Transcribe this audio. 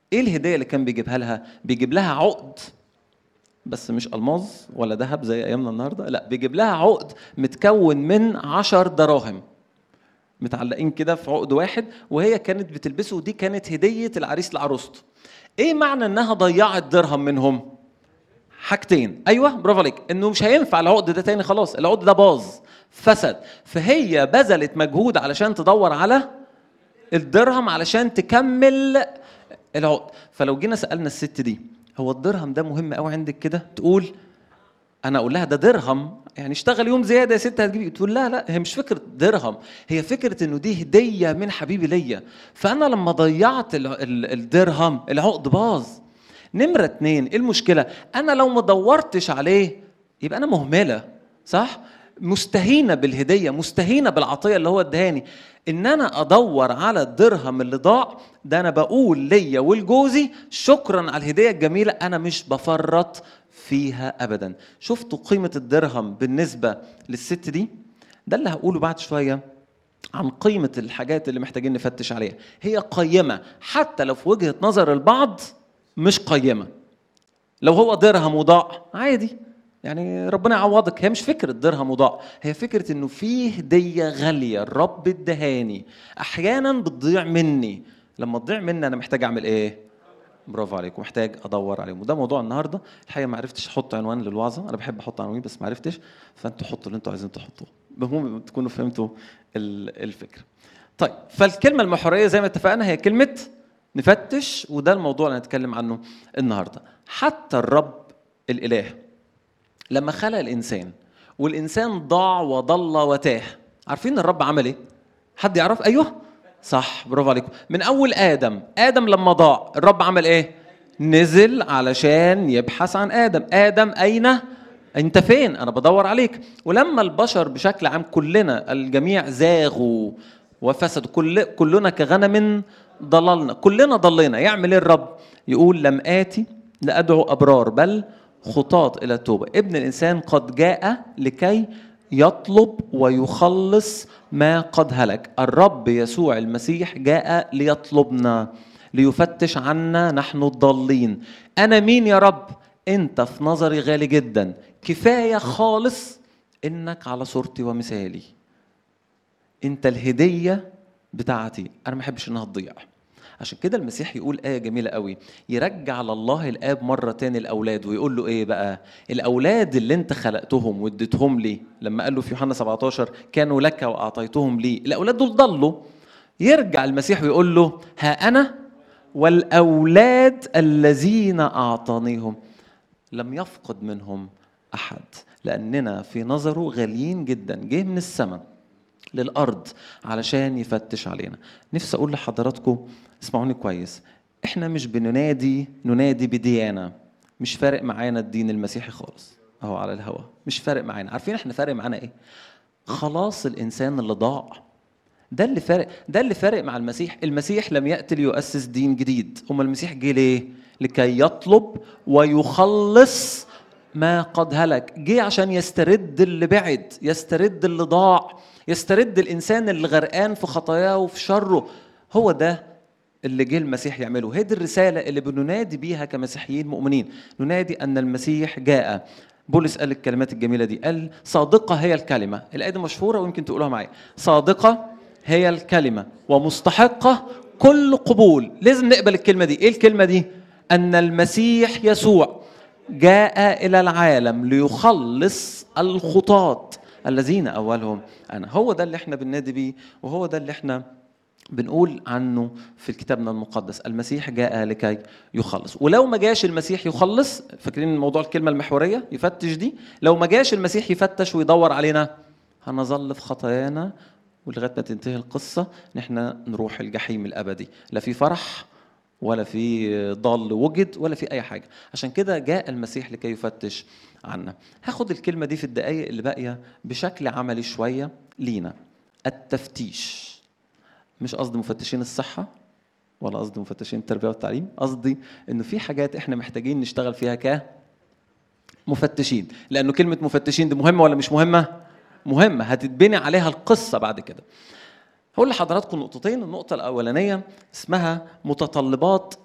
ايه الهديه اللي كان بيجيبها لها بيجيب لها عقد بس مش الماظ ولا ذهب زي ايامنا النهارده لا بيجيب لها عقد متكون من عشر دراهم متعلقين كده في عقد واحد وهي كانت بتلبسه ودي كانت هديه العريس لعروسته ايه معنى انها ضيعت درهم منهم حاجتين ايوه برافو عليك انه مش هينفع العقد ده تاني خلاص العقد ده باظ فسد فهي بذلت مجهود علشان تدور على الدرهم علشان تكمل العقد فلو جينا سالنا الست دي هو الدرهم ده مهم قوي عندك كده تقول انا اقول لها ده درهم يعني اشتغل يوم زياده يا ست هتجيبي تقول لا لا هي مش فكره درهم هي فكره انه دي هديه من حبيبي ليا فانا لما ضيعت ال- ال- الدرهم العقد باظ نمره اتنين ايه المشكله انا لو ما دورتش عليه يبقى انا مهمله صح مستهينه بالهديه مستهينه بالعطيه اللي هو ادهاني ان انا ادور على الدرهم اللي ضاع ده انا بقول ليا ولجوزي شكرا على الهديه الجميله انا مش بفرط فيها ابدا شفتوا قيمه الدرهم بالنسبه للست دي ده اللي هقوله بعد شويه عن قيمه الحاجات اللي محتاجين نفتش عليها هي قيمه حتى لو في وجهه نظر البعض مش قيمه لو هو درهم وضاع عادي يعني ربنا يعوضك هي مش فكرة درهم وضاع هي فكرة انه في هدية غالية الرب ادهاني احيانا بتضيع مني لما تضيع مني انا محتاج اعمل ايه برافو عليكم محتاج ادور عليهم وده موضوع النهارده الحقيقه ما عرفتش احط عنوان للوعظه انا بحب احط عناوين بس ما عرفتش فانتوا حطوا اللي انتوا عايزين تحطوه المهم تكونوا فهمتوا ال- الفكره طيب فالكلمه المحوريه زي ما اتفقنا هي كلمه نفتش وده الموضوع اللي هنتكلم عنه النهارده حتى الرب الاله لما خلق الانسان والانسان ضاع وضل وتاه عارفين الرب عمل ايه حد يعرف ايوه صح برافو عليكم من اول ادم ادم لما ضاع الرب عمل ايه نزل علشان يبحث عن ادم ادم اين انت فين انا بدور عليك ولما البشر بشكل عام كلنا الجميع زاغوا وفسدوا كل كلنا كغنم ضللنا كلنا ضلينا يعمل ايه الرب يقول لم اتي لادعو ابرار بل خطاة إلى التوبة ابن الإنسان قد جاء لكي يطلب ويخلص ما قد هلك الرب يسوع المسيح جاء ليطلبنا ليفتش عنا نحن الضالين أنا مين يا رب أنت في نظري غالي جدا كفاية خالص إنك على صورتي ومثالي أنت الهدية بتاعتي أنا ما أحبش إنها تضيع عشان كده المسيح يقول آية جميلة قوي يرجع لله الآب مرة تاني الأولاد ويقول له إيه بقى الأولاد اللي أنت خلقتهم واديتهم لي لما قال له في يوحنا 17 كانوا لك وأعطيتهم لي الأولاد دول ضلوا يرجع المسيح ويقول له ها أنا والأولاد الذين أعطانيهم لم يفقد منهم أحد لأننا في نظره غاليين جدا جه من السماء للارض علشان يفتش علينا نفسي اقول لحضراتكم اسمعوني كويس احنا مش بننادي ننادي بديانه مش فارق معانا الدين المسيحي خالص اهو على الهوا مش فارق معانا عارفين احنا فارق معانا ايه خلاص الانسان اللي ضاع ده اللي فارق ده اللي فارق مع المسيح المسيح لم ياتي ليؤسس دين جديد امال المسيح جه ليه لكي يطلب ويخلص ما قد هلك جه عشان يسترد اللي بعد يسترد اللي ضاع يسترد الانسان اللي غرقان في خطاياه وفي شره هو ده اللي جه المسيح يعمله هي دي الرساله اللي بننادي بيها كمسيحيين مؤمنين ننادي ان المسيح جاء بولس قال الكلمات الجميله دي قال صادقه هي الكلمه الايه دي مشهوره ويمكن تقولوها معايا صادقه هي الكلمه ومستحقه كل قبول لازم نقبل الكلمه دي ايه الكلمه دي ان المسيح يسوع جاء الى العالم ليخلص الخطاة الذين اولهم انا هو ده اللي احنا بننادي بيه وهو ده اللي احنا بنقول عنه في كتابنا المقدس المسيح جاء لكي يخلص ولو ما جاش المسيح يخلص فاكرين موضوع الكلمه المحوريه يفتش دي لو ما جاش المسيح يفتش ويدور علينا هنظل في خطايانا ولغايه ما تنتهي القصه ان احنا نروح الجحيم الابدي لا في فرح ولا في ضال وجد ولا في اي حاجه عشان كده جاء المسيح لكي يفتش عنا هاخد الكلمه دي في الدقائق اللي باقيه بشكل عملي شويه لينا التفتيش مش قصدي مفتشين الصحه ولا قصدي مفتشين التربيه والتعليم قصدي انه في حاجات احنا محتاجين نشتغل فيها ك مفتشين لانه كلمه مفتشين دي مهمه ولا مش مهمه مهمه هتتبني عليها القصه بعد كده هقول لحضراتكم نقطتين النقطة الأولانية اسمها متطلبات